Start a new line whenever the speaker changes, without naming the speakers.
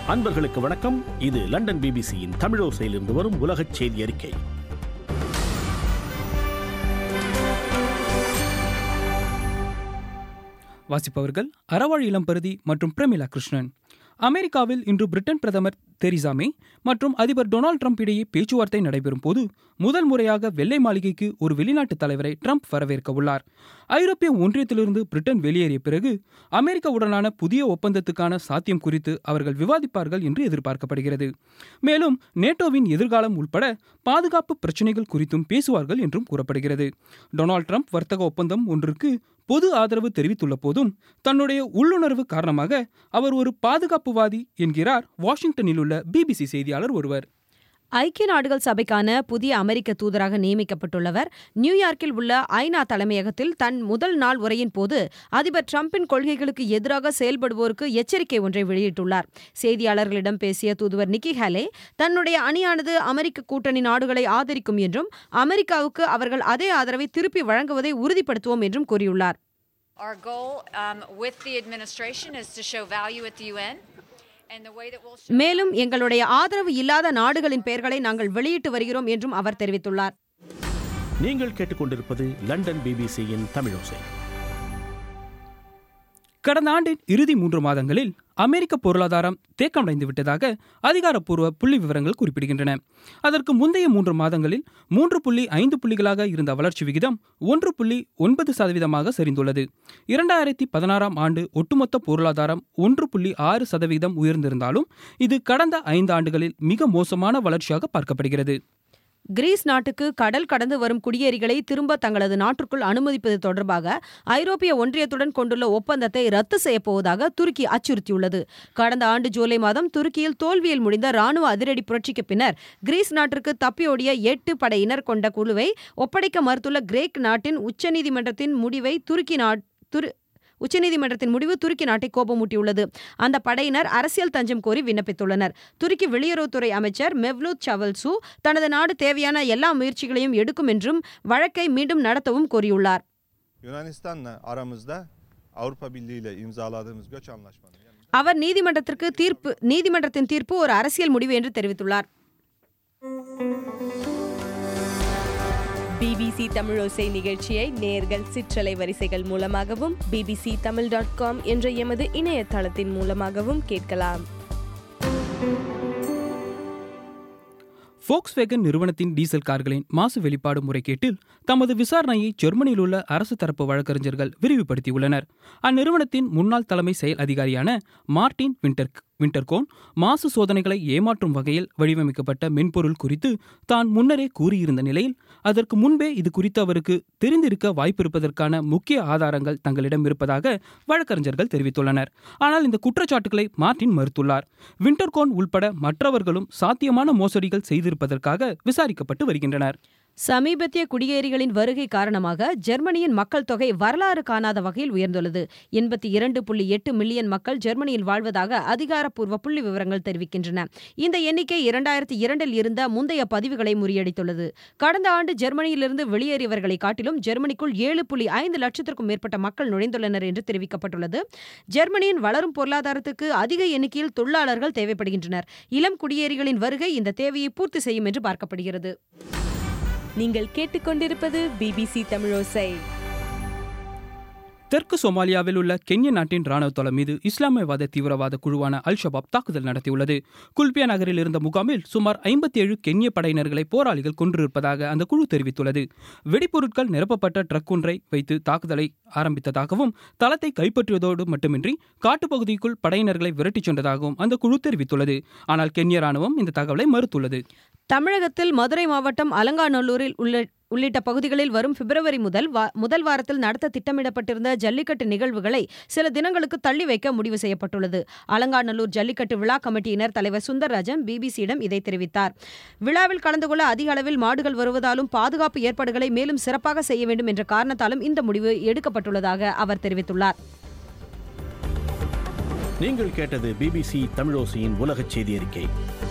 அன்பர்களுக்கு வணக்கம் இது லண்டன் பிபிசியின் தமிழோசையிலிருந்து வரும் உலகச் செய்தி அறிக்கை
வாசிப்பவர்கள் அறவாழ் இளம்பருதி மற்றும் பிரமிளா கிருஷ்ணன் அமெரிக்காவில் இன்று பிரிட்டன் பிரதமர் தெரிசா மே மற்றும் அதிபர் டொனால்ட் ட்ரம்ப் இடையே பேச்சுவார்த்தை நடைபெறும் போது முதல் முறையாக வெள்ளை மாளிகைக்கு ஒரு வெளிநாட்டு தலைவரை ட்ரம்ப் வரவேற்க உள்ளார் ஐரோப்பிய ஒன்றியத்திலிருந்து பிரிட்டன் வெளியேறிய பிறகு அமெரிக்காவுடனான புதிய ஒப்பந்தத்துக்கான சாத்தியம் குறித்து அவர்கள் விவாதிப்பார்கள் என்று எதிர்பார்க்கப்படுகிறது மேலும் நேட்டோவின் எதிர்காலம் உட்பட பாதுகாப்பு பிரச்சினைகள் குறித்தும் பேசுவார்கள் என்றும் கூறப்படுகிறது டொனால்ட் ட்ரம்ப் வர்த்தக ஒப்பந்தம் ஒன்றிற்கு பொது ஆதரவு தெரிவித்துள்ள போதும் தன்னுடைய உள்ளுணர்வு காரணமாக அவர் ஒரு பாதுகாப்புவாதி என்கிறார் வாஷிங்டனில் உள்ள பிபிசி செய்தியாளர் ஒருவர்
ஐக்கிய நாடுகள் சபைக்கான புதிய அமெரிக்க தூதராக நியமிக்கப்பட்டுள்ளவர் நியூயார்க்கில் உள்ள ஐநா தலைமையகத்தில் தன் முதல் நாள் உரையின் போது அதிபர் டிரம்பின் கொள்கைகளுக்கு எதிராக செயல்படுவோருக்கு எச்சரிக்கை ஒன்றை வெளியிட்டுள்ளார் செய்தியாளர்களிடம் பேசிய தூதுவர் நிக்கி ஹேலே தன்னுடைய அணியானது அமெரிக்க கூட்டணி நாடுகளை ஆதரிக்கும் என்றும் அமெரிக்காவுக்கு அவர்கள் அதே ஆதரவை திருப்பி வழங்குவதை உறுதிப்படுத்துவோம் என்றும் கூறியுள்ளார்
Our goal um, with the administration is to show value at the UN. And the way that we'll show
மேலும் எங்களுடைய ஆதரவு இல்லாத நாடுகளின் பெயர்களை நாங்கள் வெளியிட்டு வருகிறோம் என்றும் அவர் தெரிவித்துள்ளார்
நீங்கள் கேட்டுக்கொண்டிருப்பது லண்டன் பிபிசியின் தமிழோசை
கடந்த ஆண்டின் இறுதி மூன்று மாதங்களில் அமெரிக்க பொருளாதாரம் தேக்கமடைந்து விட்டதாக அதிகாரப்பூர்வ புள்ளி விவரங்கள் குறிப்பிடுகின்றன அதற்கு முந்தைய மூன்று மாதங்களில் மூன்று புள்ளி ஐந்து புள்ளிகளாக இருந்த வளர்ச்சி விகிதம் ஒன்று புள்ளி ஒன்பது சதவீதமாக சரிந்துள்ளது இரண்டாயிரத்தி பதினாறாம் ஆண்டு ஒட்டுமொத்த பொருளாதாரம் ஒன்று புள்ளி ஆறு சதவீதம் உயர்ந்திருந்தாலும் இது கடந்த ஐந்து ஆண்டுகளில் மிக மோசமான வளர்ச்சியாக பார்க்கப்படுகிறது
கிரீஸ் நாட்டுக்கு கடல் கடந்து வரும் குடியேறிகளை திரும்ப தங்களது நாட்டிற்குள் அனுமதிப்பது தொடர்பாக ஐரோப்பிய ஒன்றியத்துடன் கொண்டுள்ள ஒப்பந்தத்தை ரத்து செய்யப்போவதாக துருக்கி அச்சுறுத்தியுள்ளது கடந்த ஆண்டு ஜூலை மாதம் துருக்கியில் தோல்வியில் முடிந்த ராணுவ அதிரடி புரட்சிக்கு பின்னர் கிரீஸ் நாட்டிற்கு தப்பியோடிய எட்டு படையினர் கொண்ட குழுவை ஒப்படைக்க மறுத்துள்ள கிரேக் நாட்டின் உச்சநீதிமன்றத்தின் முடிவை துருக்கி நாட் துரு உச்சநீதிமன்றத்தின் முடிவு துருக்கி நாட்டை கோபமூட்டியுள்ளது அந்த படையினர் அரசியல் தஞ்சம் கோரி விண்ணப்பித்துள்ளனர் துருக்கி வெளியுறவுத்துறை அமைச்சர் மெவ்லூத் சவல்சு தனது நாடு தேவையான எல்லா முயற்சிகளையும் எடுக்கும் என்றும் வழக்கை மீண்டும் நடத்தவும் கோரியுள்ளார்
Yunanistan'la aramızda Avrupa Birliği ile imzaladığımız göç anlaşmanın yanında
அவர் நீதிமன்றத்திற்கு தீர்ப்பு நீதிமன்றத்தின் தீர்ப்பு ஒரு அரசியல் முடிவு என்று தெரிவித்துள்ளார்
பிபிசி தமிழோசை நிகழ்ச்சியை நேர்கள் சிற்றலை வரிசைகள் மூலமாகவும் பிபிசி தமிழ் டாட் காம் என்ற எமது இணையதளத்தின் மூலமாகவும் கேட்கலாம்
ஃபோக்ஸ்வேகன் நிறுவனத்தின் டீசல் கார்களின் மாசு வெளிப்பாடு முறைகேட்டில் தமது விசாரணையை ஜெர்மனியில் உள்ள அரசு தரப்பு வழக்கறிஞர்கள் விரிவுபடுத்தியுள்ளனர் அந்நிறுவனத்தின் முன்னாள் தலைமை செயல் அதிகாரியான மார்டின் வின்டர் வின்டர்கோன் மாசு சோதனைகளை ஏமாற்றும் வகையில் வடிவமைக்கப்பட்ட மென்பொருள் குறித்து தான் முன்னரே கூறியிருந்த நிலையில் அதற்கு முன்பே இது குறித்து அவருக்கு தெரிந்திருக்க வாய்ப்பிருப்பதற்கான முக்கிய ஆதாரங்கள் தங்களிடம் இருப்பதாக வழக்கறிஞர்கள் தெரிவித்துள்ளனர் ஆனால் இந்த குற்றச்சாட்டுகளை மார்டின் மறுத்துள்ளார் வின்டர்கோன் உள்பட மற்றவர்களும் சாத்தியமான மோசடிகள் செய்திருப்பதற்காக விசாரிக்கப்பட்டு வருகின்றனர்
சமீபத்திய குடியேறிகளின் வருகை காரணமாக ஜெர்மனியின் மக்கள் தொகை வரலாறு காணாத வகையில் உயர்ந்துள்ளது எண்பத்தி இரண்டு புள்ளி எட்டு மில்லியன் மக்கள் ஜெர்மனியில் வாழ்வதாக அதிகாரப்பூர்வ புள்ளி விவரங்கள் தெரிவிக்கின்றன இந்த எண்ணிக்கை இரண்டாயிரத்தி இரண்டில் இருந்த முந்தைய பதிவுகளை முறியடித்துள்ளது கடந்த ஆண்டு ஜெர்மனியிலிருந்து வெளியேறியவர்களை காட்டிலும் ஜெர்மனிக்குள் ஏழு புள்ளி ஐந்து லட்சத்திற்கும் மேற்பட்ட மக்கள் நுழைந்துள்ளனர் என்று தெரிவிக்கப்பட்டுள்ளது ஜெர்மனியின் வளரும் பொருளாதாரத்துக்கு அதிக எண்ணிக்கையில் தொழிலாளர்கள் தேவைப்படுகின்றனர் இளம் குடியேறிகளின் வருகை இந்த தேவையை பூர்த்தி செய்யும் என்று பார்க்கப்படுகிறது
நீங்கள் கேட்டுக்கொண்டிருப்பது பிபிசி தமிழோசை
தெற்கு சோமாலியாவில் உள்ள கென்ய நாட்டின் ராணுவ தளம் மீது இஸ்லாமியவாத தீவிரவாத குழுவான அல் ஷபாப் தாக்குதல் நடத்தியுள்ளது குல்பியா நகரில் இருந்த முகாமில் சுமார் ஐம்பத்தி ஏழு கென்ய படையினர்களை போராளிகள் கொன்றிருப்பதாக அந்த குழு தெரிவித்துள்ளது வெடிப்பொருட்கள் நிரப்பப்பட்ட ட்ரக் ஒன்றை வைத்து தாக்குதலை ஆரம்பித்ததாகவும் தளத்தை கைப்பற்றியதோடு மட்டுமின்றி காட்டுப்பகுதிக்குள் படையினர்களை விரட்டிச் சென்றதாகவும் அந்த குழு தெரிவித்துள்ளது ஆனால் கென்ய ராணுவம் இந்த தகவலை மறுத்துள்ளது
தமிழகத்தில் மதுரை மாவட்டம் அலங்காநல்லூரில் உள்ள உள்ளிட்ட பகுதிகளில் வரும் பிப்ரவரி முதல் வா- முதல் வாரத்தில் நடத்த திட்டமிடப்பட்டிருந்த ஜல்லிக்கட்டு நிகழ்வுகளை சில தினங்களுக்கு தள்ளி வைக்க முடிவு செய்யப்பட்டுள்ளது அலங்காநல்லூர் ஜல்லிக்கட்டு விழா கமிட்டியினர் தலைவர் சுந்தர்ராஜன் பிபிசியிடம் இதை தெரிவித்தார் விழாவில் கலந்து கொள்ள அதிக அளவில் மாடுகள் வருவதாலும் பாதுகாப்பு ஏற்பாடுகளை மேலும் சிறப்பாக செய்ய வேண்டும் என்ற காரணத்தாலும் இந்த முடிவு எடுக்கப்பட்டுள்ளதாக அவர் தெரிவித்துள்ளார்
நீங்கள் கேட்டது பிபிசி தமிழோசையின் உலகச் செய்தி அறிக்கை